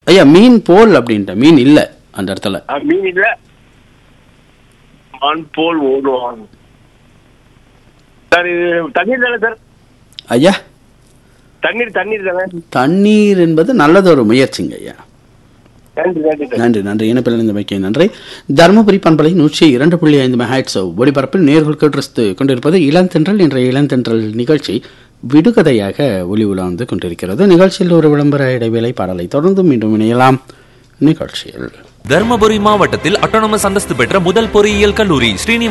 ஐயா மீன் போல் அப்படின்ட்டு மீன் இல்ல அந்த இடத்துல ஆ, மீன் இல்ல மான் போல் ஓடுவான் சார் இது தண்ணீர் தானே சார் ஐயா தண்ணீர் தண்ணீர் தானே தண்ணீர் என்பது நல்லதொரு முயற்சிங்க ஐயா நன்றி நன்றி சார் நன்றி நன்றி இனப்பில் இந்த வைக்க நன்றி தருமபுரி பண்பலை நூற்றி இரண்டு புள்ளி ஐந்து மெகாட்ஸ் ஒளிபரப்பில் நேர்கள் கேட்டு கொண்டிருப்பது இளந்தென்றல் என்ற இளந்தென்றல் நிகழ்ச்சி விடுகதையாக ஒளி உலாந்து கொண்டிருக்கிறது நிகழ்ச்சியில் ஒரு விளம்பர இடைவேளை பாடலை தொடர்ந்து மீண்டும் இணையலாம் நிகழ்ச்சியில் தர்மபுரி மாவட்டத்தில் அட்டானமஸ் அந்தஸ்து பெற்ற முதல் பொறியியல் கல்லூரி ஸ்ரீனி